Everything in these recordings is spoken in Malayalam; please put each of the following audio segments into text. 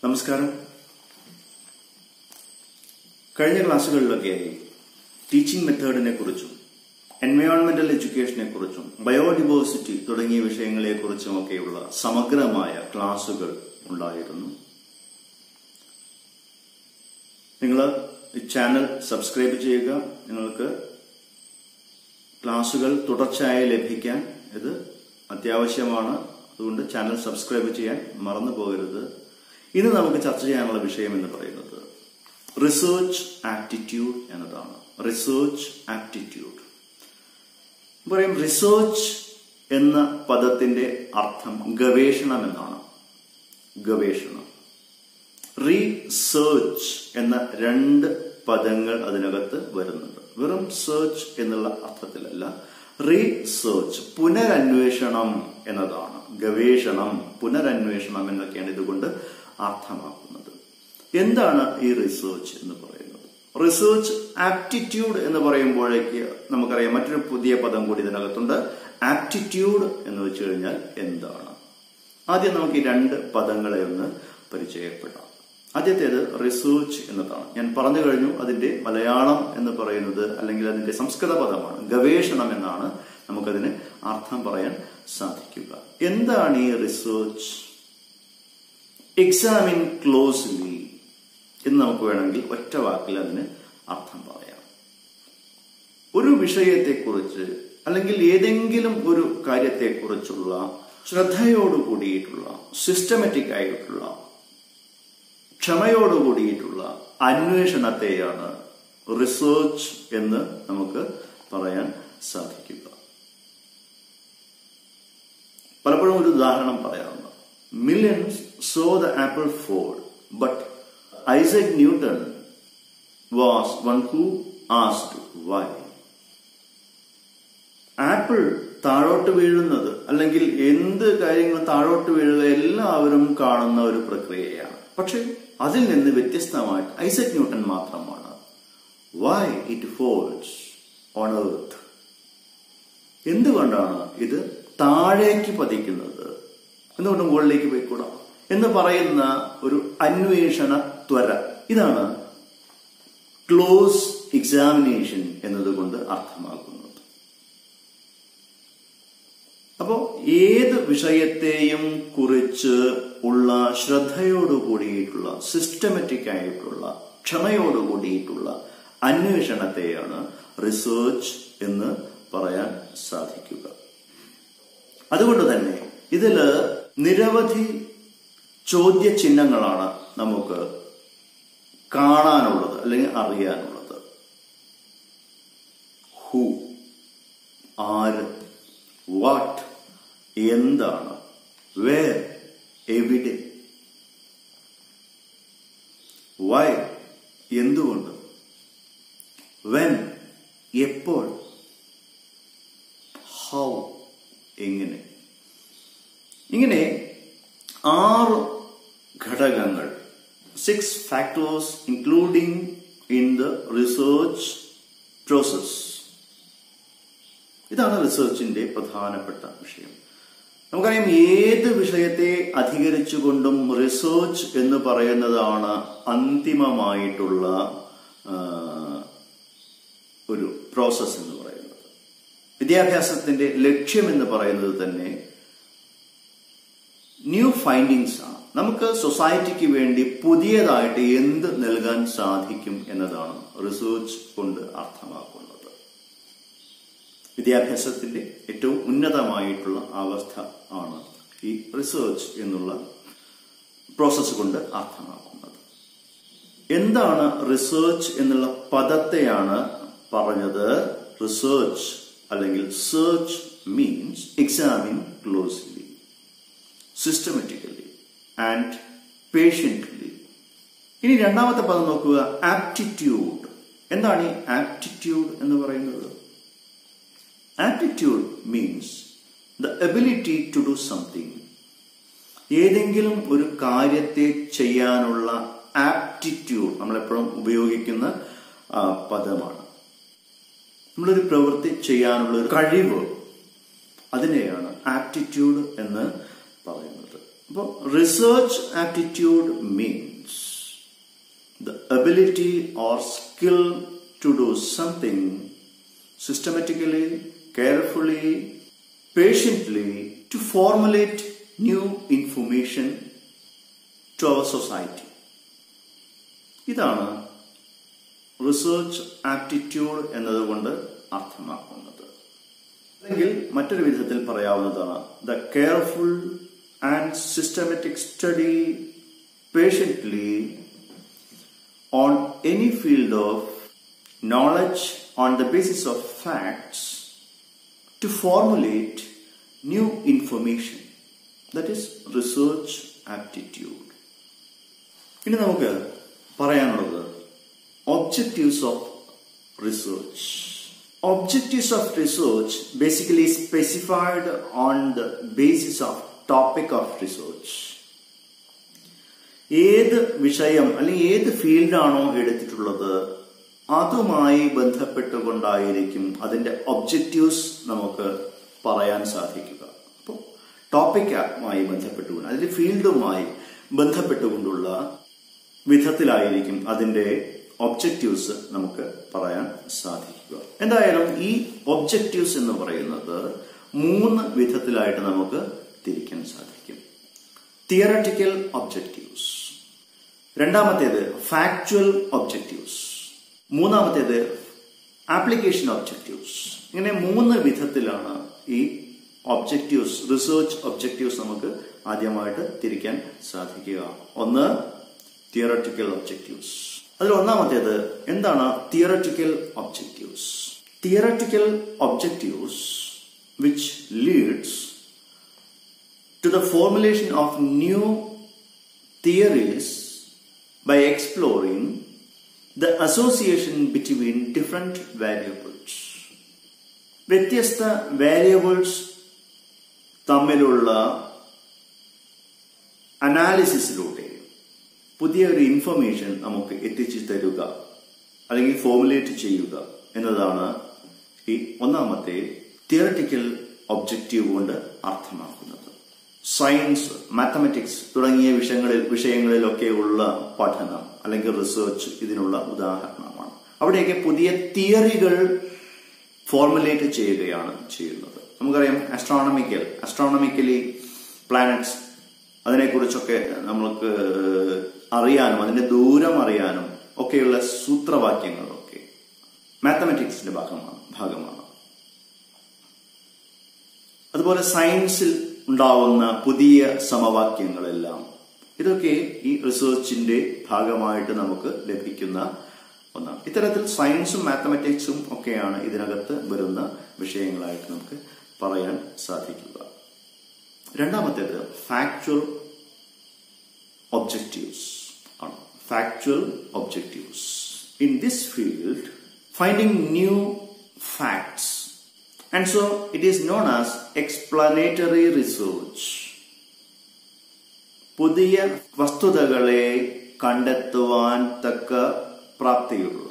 നമസ്കാരം കഴിഞ്ഞ ക്ലാസ്സുകളിലൊക്കെയായി ടീച്ചിങ് മെത്തേഡിനെ കുറിച്ചും എൻവയോൺമെന്റൽ എഡ്യൂക്കേഷനെ കുറിച്ചും ബയോഡിവേഴ്സിറ്റി തുടങ്ങിയ വിഷയങ്ങളെ കുറിച്ചും ഒക്കെയുള്ള സമഗ്രമായ ക്ലാസുകൾ ഉണ്ടായിരുന്നു നിങ്ങൾ ഈ ചാനൽ സബ്സ്ക്രൈബ് ചെയ്യുക നിങ്ങൾക്ക് ക്ലാസുകൾ തുടർച്ചയായി ലഭിക്കാൻ ഇത് അത്യാവശ്യമാണ് അതുകൊണ്ട് ചാനൽ സബ്സ്ക്രൈബ് ചെയ്യാൻ മറന്നു പോകരുത് ഇന്ന് നമുക്ക് ചർച്ച ചെയ്യാനുള്ള വിഷയം എന്ന് പറയുന്നത് റിസർച്ച് ആപ്റ്റിറ്റ്യൂഡ് എന്നതാണ് റിസർച്ച് ആപ്റ്റിറ്റ്യൂഡ് പറയും റിസർച്ച് എന്ന പദത്തിന്റെ അർത്ഥം ഗവേഷണം എന്നാണ് ഗവേഷണം റീസേർച്ച് എന്ന രണ്ട് പദങ്ങൾ അതിനകത്ത് വരുന്നുണ്ട് വെറും സെർച്ച് എന്നുള്ള അർത്ഥത്തിലല്ല റീസേർച്ച് പുനരന്വേഷണം എന്നതാണ് ഗവേഷണം പുനരന്വേഷണം എന്നൊക്കെയാണ് ഇതുകൊണ്ട് അർത്ഥമാക്കുന്നത് എന്താണ് ഈ റിസർച്ച് എന്ന് പറയുന്നത് റിസർച്ച് ആപ്റ്റിറ്റ്യൂഡ് എന്ന് പറയുമ്പോഴേക്ക് നമുക്കറിയാം മറ്റൊരു പുതിയ പദം കൂടി ഇതിനകത്തുണ്ട് ആപ്റ്റിറ്റ്യൂഡ് എന്ന് വെച്ച് കഴിഞ്ഞാൽ എന്താണ് ആദ്യം നമുക്ക് ഈ രണ്ട് പദങ്ങളെ ഒന്ന് പരിചയപ്പെടാം ആദ്യത്തേത് റിസർച്ച് എന്നതാണ് ഞാൻ പറഞ്ഞു കഴിഞ്ഞു അതിന്റെ മലയാളം എന്ന് പറയുന്നത് അല്ലെങ്കിൽ അതിന്റെ സംസ്കൃത പദമാണ് ഗവേഷണം എന്നാണ് നമുക്കതിന് അർത്ഥം പറയാൻ സാധിക്കുക എന്താണ് ഈ റിസർച്ച് എക്സാമിൻ ക്ലോസ്ലി എന്ന് നമുക്ക് വേണമെങ്കിൽ ഒറ്റ വാക്കിൽ അതിന് അർത്ഥം പറയാം ഒരു വിഷയത്തെക്കുറിച്ച് അല്ലെങ്കിൽ ഏതെങ്കിലും ഒരു കാര്യത്തെക്കുറിച്ചുള്ള ശ്രദ്ധയോട് കൂടിയിട്ടുള്ള സിസ്റ്റമാറ്റിക് ആയിട്ടുള്ള ക്ഷമയോട് കൂടിയിട്ടുള്ള അന്വേഷണത്തെയാണ് റിസർച്ച് എന്ന് നമുക്ക് പറയാൻ സാധിക്കുക പലപ്പോഴും ഒരു ഉദാഹരണം പറയാറുണ്ട് millions saw the apple fall but Isaac Newton was one who asked why apple താഴോട്ട് വീഴുന്നത് അല്ലെങ്കിൽ എന്ത് കാര്യങ്ങളും താഴോട്ട് വീഴുക എല്ലാവരും കാണുന്ന ഒരു പ്രക്രിയയാണ് പക്ഷെ അതിൽ നിന്ന് വ്യത്യസ്തമായിട്ട് ഐസക് ന്യൂട്ടൺ മാത്രമാണ് why it falls on earth എന്തുകൊണ്ടാണ് ഇത് താഴേക്ക് പതിക്കുന്നത് എന്തുകൊണ്ട് മുകളിലേക്ക് പോയിക്കൂടാ എന്ന് പറയുന്ന ഒരു അന്വേഷണ ത്വര ഇതാണ് ക്ലോസ് എക്സാമിനേഷൻ എന്നതുകൊണ്ട് അർത്ഥമാക്കുന്നത് അപ്പോ ഏത് വിഷയത്തെയും കുറിച്ച് ഉള്ള ശ്രദ്ധയോട് കൂടിയിട്ടുള്ള സിസ്റ്റമാറ്റിക് ആയിട്ടുള്ള ക്ഷമയോട് കൂടിയിട്ടുള്ള അന്വേഷണത്തെയാണ് റിസർച്ച് എന്ന് പറയാൻ സാധിക്കുക അതുകൊണ്ട് തന്നെ ഇതില് നിരവധി ചോദ്യചിഹ്നങ്ങളാണ് നമുക്ക് കാണാനുള്ളത് അല്ലെങ്കിൽ അറിയാനുള്ളത് ഹു ആര് വാട്ട് എന്താണ് വേർ എവിടെ വൈ എന്തുകൊണ്ട് വെൻ എപ്പോൾ ഹൗ എങ്ങനെ ഇങ്ങനെ ആറ് ഘടകങ്ങൾ six factors including in the research process ഇതാണ് റിസർച്ചിന്റെ പ്രധാനപ്പെട്ട വിഷയം നമുക്കറിയാം ഏത് വിഷയത്തെ അധികരിച്ചുകൊണ്ടും റിസർച്ച് എന്ന് പറയുന്നതാണ് അന്തിമമായിട്ടുള്ള ഒരു പ്രോസസ് എന്ന് പറയുന്നത് വിദ്യാഭ്യാസത്തിന്റെ ലക്ഷ്യം എന്ന് പറയുന്നത് തന്നെ ന്യൂ ഫൈൻഡിങ്സ് ആണ് നമുക്ക് സൊസൈറ്റിക്ക് വേണ്ടി പുതിയതായിട്ട് എന്ത് നൽകാൻ സാധിക്കും എന്നതാണ് റിസർച്ച് കൊണ്ട് അർത്ഥമാക്കുന്നത് വിദ്യാഭ്യാസത്തിന്റെ ഏറ്റവും ഉന്നതമായിട്ടുള്ള അവസ്ഥ ആണ് ഈ റിസർച്ച് എന്നുള്ള പ്രോസസ്സ് കൊണ്ട് അർത്ഥമാക്കുന്നത് എന്താണ് റിസർച്ച് എന്നുള്ള പദത്തെയാണ് പറഞ്ഞത് റിസർച്ച് അല്ലെങ്കിൽ search means examine closely systematically and patiently ഇനി രണ്ടാമത്തെ പദം നോക്കുക ആപ്റ്റിറ്റ്യൂഡ് എന്താണ് ഈ ആപ്റ്റിറ്റ്യൂഡ് എന്ന് പറയുന്നത് aptitude means the ability to do something ഏതെങ്കിലും ഒരു കാര്യത്തെ ചെയ്യാനുള്ള ആപ്റ്റിറ്റ്യൂഡ് നമ്മളെപ്പോഴും ഉപയോഗിക്കുന്ന പദമാണ് നമ്മളൊരു പ്രവൃത്തി ചെയ്യാനുള്ള ഒരു കഴിവ് അതിനെയാണ് ആപ്റ്റിറ്റ്യൂഡ് എന്ന് പറയുന്നത് അപ്പോൾ research aptitude means the ability or skill to do something systematically, carefully, patiently to formulate new information to our society. ഇതാണ് റിസർച്ച് ആപ്റ്റിറ്റ്യൂഡ് എന്നതുകൊണ്ട് അർത്ഥമാക്കുന്നത് അല്ലെങ്കിൽ മറ്റൊരു വിധത്തിൽ പറയാവുന്നതാണ് the careful and systematic study patiently on any field of knowledge on the basis of facts to formulate new information. That is research aptitude. ഇനി നമുക്ക് പറയാനുള്ളത് objectives of research objectives of research basically specified on the basis of topic of research ഏത് വിഷയം അല്ലെങ്കിൽ ഏത് ഫീൽഡാണോ എടുത്തിട്ടുള്ളത് അതുമായി ബന്ധപ്പെട്ടുകൊണ്ടായിരിക്കും അതിന്റെ ഒബ്ജക്റ്റീവ്സ് നമുക്ക് പറയാൻ സാധിക്കുക അപ്പോൾ ടോപ്പിക്കുമായി ബന്ധപ്പെട്ടുകൊണ്ട് അതിന്റെ ഫീൽഡുമായി ബന്ധപ്പെട്ടുകൊണ്ടുള്ള വിധത്തിലായിരിക്കും അതിന്റെ ഒബ്ജക്റ്റീവ്സ് നമുക്ക് പറയാൻ സാധിക്കുക എന്തായാലും ഈ ഒബ്ജക്റ്റീവ്സ് എന്ന് പറയുന്നത് മൂന്ന് വിധത്തിലായിട്ട് നമുക്ക് തിരിക്കാൻ സാധിക്കും തിയററ്റിക്കൽ ഒബ്ജക്റ്റീവ്സ് രണ്ടാമത്തേത് ഫാക്ച്വൽ ഒബ്ജക്റ്റീവ്സ് മൂന്നാമത്തേത് ആപ്ലിക്കേഷൻ ഒബ്ജക്റ്റീവ്സ് ഇങ്ങനെ മൂന്ന് വിധത്തിലാണ് ഈ ഒബ്ജക്റ്റീവ്സ് റിസർച്ച് ഒബ്ജക്റ്റീവ്സ് നമുക്ക് ആദ്യമായിട്ട് തിരിക്കാൻ സാധിക്കുക ഒന്ന് തിയററ്റിക്കൽ ഒബ്ജക്റ്റീവ്സ് അതിൽ ഒന്നാമത്തേത് എന്താണ് theoretical objectives theoretical objectives which leads to the formulation of new theories by exploring the association between different variables. വ്യത്യസ്ത വേരിയബിൾസ് തമ്മിലുള്ള അനാലിസിസിലൂടെ പുതിയൊരു ഇൻഫർമേഷൻ നമുക്ക് എത്തിച്ചു തരുക അല്ലെങ്കിൽ ഫോർമുലേറ്റ് ചെയ്യുക എന്നതാണ് ഈ ഒന്നാമത്തെ തിയററ്റിക്കൽ ഒബ്ജക്റ്റീവ് കൊണ്ട് അർത്ഥമാക്കുന്നത് സയൻസ് മാത്തമാറ്റിക്സ് തുടങ്ങിയ വിഷയങ്ങളിൽ വിഷയങ്ങളിലൊക്കെയുള്ള പഠനം അല്ലെങ്കിൽ റിസർച്ച് ഇതിനുള്ള ഉദാഹരണമാണ് അവിടെയൊക്കെ പുതിയ തിയറികൾ ഫോർമുലേറ്റ് ചെയ്യുകയാണ് ചെയ്യുന്നത് നമുക്കറിയാം അസ്ട്രോണമിക്കൽ അസ്ട്രോണമിക്കലി പ്ലാനറ്റ്സ് അതിനെക്കുറിച്ചൊക്കെ നമ്മൾക്ക് അറിയാനും അതിന്റെ ദൂരം അറിയാനും ഒക്കെയുള്ള സൂത്രവാക്യങ്ങളൊക്കെ മാത്തമാറ്റിക്സിന്റെ ഭാഗമാണ് ഭാഗമാണ് അതുപോലെ സയൻസിൽ ഉണ്ടാവുന്ന പുതിയ സമവാക്യങ്ങളെല്ലാം ഇതൊക്കെ ഈ റിസർച്ചിന്റെ ഭാഗമായിട്ട് നമുക്ക് ലഭിക്കുന്ന ഒന്നാണ് ഇത്തരത്തിൽ സയൻസും മാത്തമാറ്റിക്സും ഒക്കെയാണ് ഇതിനകത്ത് വരുന്ന വിഷയങ്ങളായിട്ട് നമുക്ക് പറയാൻ സാധിക്കുക രണ്ടാമത്തേത് ഫാക്ച്വൽ ഒബ്ജക്റ്റീവ്സ് ആണ് factual objectives in this field finding new facts And so it is known as explanatory research. പുതിയ വസ്തുതകളെ കണ്ടെത്തുവാൻ തക്ക പ്രാപ്തിയുള്ള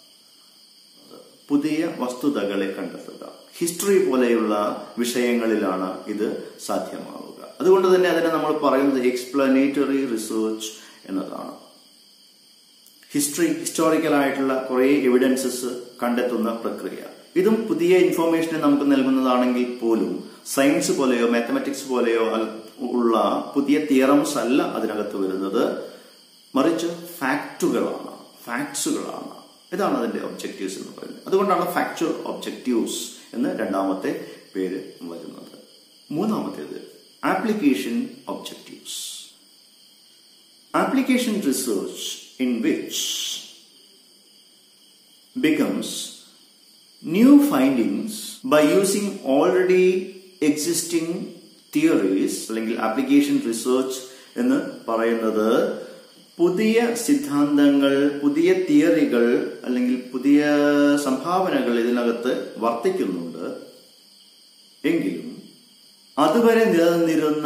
പുതിയ വസ്തുതകളെ കണ്ടെത്തുക ഹിസ്റ്ററി പോലെയുള്ള വിഷയങ്ങളിലാണ് ഇത് സാധ്യമാവുക അതുകൊണ്ട് തന്നെ അതിനെ നമ്മൾ പറയുന്നത് എക്സ്പ്ലനേറ്ററി റിസർച്ച് എന്നതാണ് ഹിസ്റ്ററി ഹിസ്റ്റോറിക്കൽ ആയിട്ടുള്ള കുറേ എവിഡൻസസ് കണ്ടെത്തുന്ന പ്രക്രിയ ഇതും പുതിയ ഇൻഫോർമേഷൻ നമുക്ക് നൽകുന്നതാണെങ്കിൽ പോലും സയൻസ് പോലെയോ മാത്തമാറ്റിക്സ് പോലെയോ ഉള്ള പുതിയ തിയറംസ് അല്ല അതിനകത്ത് വരുന്നത് മറിച്ച് ഫാക്റ്റുകളാണ് ഫാക്ട്സുകളാണ് ഇതാണ് അതിന്റെ ഒബ്ജക്റ്റീവ്സ് എന്ന് പറയുന്നത് അതുകൊണ്ടാണ് ഫാക്ച്വൽ ഒബ്ജക്റ്റീവ്സ് എന്ന് രണ്ടാമത്തെ പേര് വരുന്നത് മൂന്നാമത്തേത് application objectives application research in which becomes new findings by using already existing theories അല്ലെങ്കിൽ ആപ്ലിക്കേഷൻ റിസർച്ച് എന്ന് പറയുന്നത് പുതിയ സിദ്ധാന്തങ്ങൾ പുതിയ തിയറികൾ അല്ലെങ്കിൽ പുതിയ സംഭാവനകൾ ഇതിനകത്ത് വർത്തിക്കുന്നുണ്ട് എങ്കിലും അതുവരെ നിലനിന്നിരുന്ന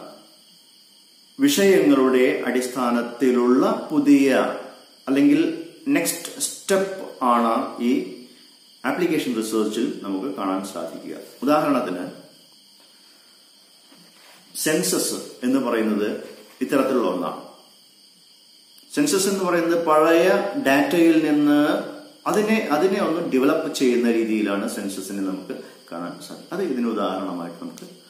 വിഷയങ്ങളുടെ അടിസ്ഥാനത്തിലുള്ള പുതിയ അല്ലെങ്കിൽ നെക്സ്റ്റ് സ്റ്റെപ്പ് ആണ് ഈ ആപ്ലിക്കേഷൻ റിസർച്ചിൽ നമുക്ക് കാണാൻ സാധിക്കുക ഉദാഹരണത്തിന് സെൻസസ് എന്ന് പറയുന്നത് ഇത്തരത്തിലുള്ള ഒന്നാണ് സെൻസസ് എന്ന് പറയുന്നത് പഴയ ഡാറ്റയിൽ നിന്ന് അതിനെ അതിനെ ഒന്ന് ഡെവലപ്പ് ചെയ്യുന്ന രീതിയിലാണ് സെൻസസിനെ നമുക്ക് കാണാൻ സാധിക്കും അത് ഇതിന് ഉദാഹരണമായിട്ട് നമുക്ക്